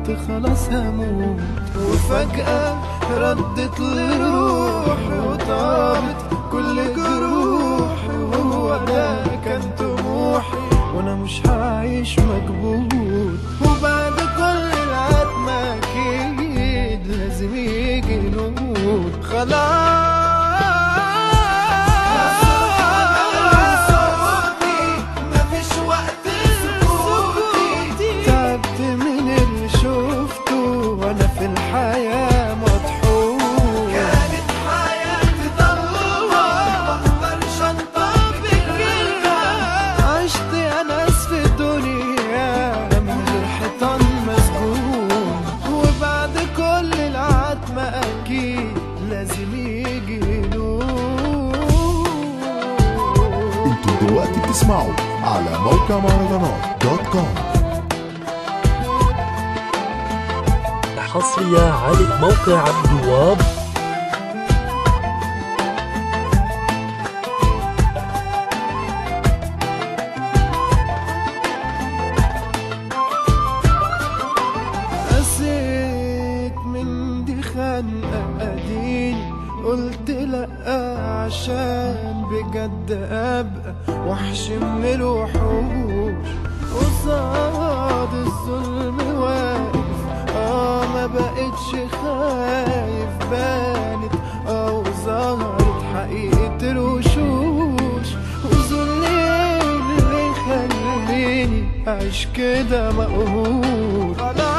كنت خلاص هموت وفجأة ردت لروحي وطابت كل جروحي وهو ده كان طموحي وانا مش هعيش مكبوت وبعد كل العتمة اكيد لازم يجي نور خلاص مفيش وقت سكوتي تعبت من اللي شفته وانا في الحياة مطحون كانت حياتي ضلمة مقدرش انطبق عشت انس في الدنيا من غير حيطان مسجون وبعد كل العتمة اكيد لازم يجي نور انتوا دلوقتي بتسمعوا على موقع مهرجانات دوت كوم حصرية على موقع عبد الوهاب قسيت من دي خنقة اديني قلت لأ عشان بجد ابقى وحش من الوحوش قصاد الظلم واقف اه ما بقتش خايف بانت اه ظهرت حقيقة الوشوش وذلي اللي يخليني اعيش كده مقهور خلاص